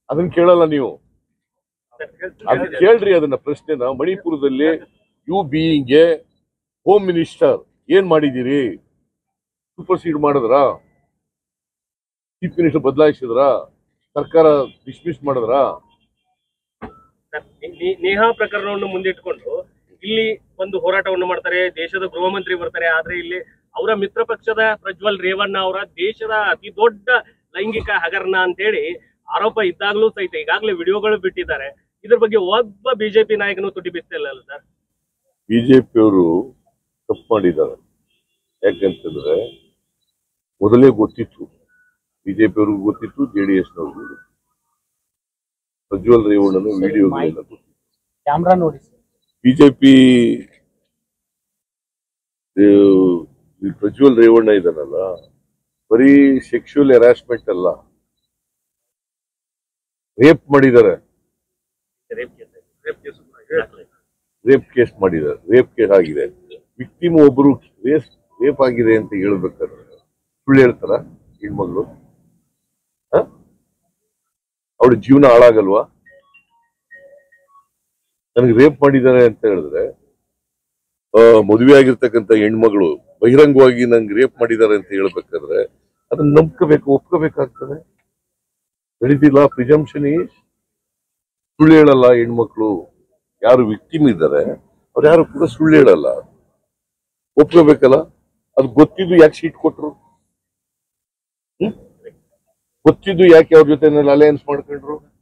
ಅದನ್ನ ಕೇಳಲ್ಲ ನೀವು ಅದನ್ನ ಕೇಳ್ರಿ ಅದನ್ನ ಪ್ರಶ್ನೆನ ಮಣಿಪುರದಲ್ಲಿ you being a home minister ಏನ್ ಮಾಡಿದ್ದೀರಿ ಸೂಪರ್ಸೀಡ್ ಮಾಡಿದ್ರ ಚೀಫ್ ಮಿನಿಸ್ಟರ್ ಬದಲಾಯಿಸಿದ್ರ ಸರ್ಕಾರ ಡಿಸ್ಮಿಸ್ ಮಾಡಿದ್ರ ಸರ್, ನಿ- ನೇಹಾ ಪ್ರಕರಣವನ್ನು ಮುಂದಿಟ್ಕೊಂಡು ಇಲ್ಲಿ ಒಂದು ಹೋರಾಟವನ್ನು ಮಾಡ್ತಾರೆ ದೇಶದ ಗೃಹ ಮಂತ್ರಿ ಬರ್ತಾರೆ ಆದ್ರೆ ಇಲ್ಲಿ ಅವರ ಮಿತ್ರ ಪಕ್ಷದ ಪ್ರಜ್ವಲ್ ರೇವಣ್ಣ ಅವರ ದೇಶದ ಅತಿ ದೊಡ್ಡ ಲೈಂಗಿಕ ಹಗರಣ ಅಂತ ಹೇಳಿ ಆರೋಪ ಇದ್ದಾಗಲೂ ಸಹಿತ ಈಗಾಗಲೇ ವಿಡಿಯೋಗಳು ಬಿಟ್ಟಿದ್ದಾರೆ ಇದ್ರ ಬಗ್ಗೆ ಒಬ್ಬ ಬಿಜೆಪಿ ನಾಯಕನು ತುಟಿ ಬಿತ್ತಿಲ್ಲ ಸರ್ ಬಿಜೆಪಿಯವರು ತಪ್ಪು ಮಾಡಿದ್ದಾರೆ ಯಾಕಂತಂದ್ರೆ ಮೊದಲೇ ಗೊತ್ತಿತ್ತು ಬಿಜೆಪಿಯವ್ರಿಗೂ ಗೊತ್ತಿತ್ತು ಜೆಡಿಎಸ್ನವ್ರಿಗೂ ಗೊತ್ತಿತ್ತು ಪ್ರಜ್ವಲ್ ರೇವಣ್ಣನ ವಿಡಿಯೋಗಳೆಲ್ಲ ಗೊತ್ತಿತ್ತು ಕ್ಯಾಮ್ರಾ ನೋಡಿ ಸರ್ ಬಿಜೆಪಿ ಪ್ರಜ್ವಲ್ ರೇವಣ್ಣ ಇದಾನಲ್ಲ ಬರೀ ಸೆಕ್ಷುವಲ್ ಹರಾಸ್ಮೆಂಟ್ ಅಲ್ಲ ರೇಪ್ ಮಾಡಿದ್ದಾರೆ rape case rape case rape case ಮಾಡಿದ್ದಾರೆ ರೇಪ್ ಕೇಸ್ ಆಗಿದೆ ವಿಕ್ಟಿಮ್ ಒಬ್ರು ರೇಪ್ ರೇಪ್ ಆಗಿದೆ ಅಂತ ಹೇಳ್ಬೇಕಾದ್ರೆ ಸುಳ್ಳು ಹೇಳ್ತಾರ ಹೆಣ್ಮಗಳು ಅವಳ ಜೀವನ ಹಾಳಾಗಲ್ವಾ ನನಗೆ ರೇಪ್ ಮಾಡಿದ್ದಾರೆ ಅಂತ ಹೇಳಿದ್ರೆ ಆ, ಮದುವೆ ಆಗಿರ್ತಕ್ಕಂಥ ಹೆಣ್ಮಗಳು ಬಹಿರಂಗವಾಗಿ ನಂಗೆ ರೇಪ್ ಮಾಡಿದ್ದಾರೆ ಅಂತ ಹೇಳ್ಬೇಕಾದ್ರೆ ಅದನ್ನ ನಂಬ್ಕೋಬೇಕು ಒಪ್ಕೋಬೇಕಾಗ್ತದೆ ನಡೀತಿಲ್ಲ ಪ್ರಿಜಂಪ್ಷನ್ ಈಸ್ ಸುಳ್ಳು ಹೇಳಲ್ಲ ಹೆಣ್ಮಕ್ಳು ಯಾರು ವಿಕ್ಟಿಮ್ ಇದ್ದಾರೆ ಅವ್ರು ಯಾರು ಕೂಡ ಸುಳ್ಳು ಹೇಳಲ್ಲ ಒಪ್ಕೋಬೇಕಲ್ಲ ಅದು ಗೊತ್ತಿದ್ದು ಯಾಕೆ ಸೀಟ್ ಕೊಟ್ರು ಹ್ಮ್? ಗೊತ್ತಿದ್ದು ಯಾಕೆ ಅವ್ರ ಜೊತೆ ಅಲಯನ್ಸ್ ಮಾಡ್ಕೊಂಡ್ರು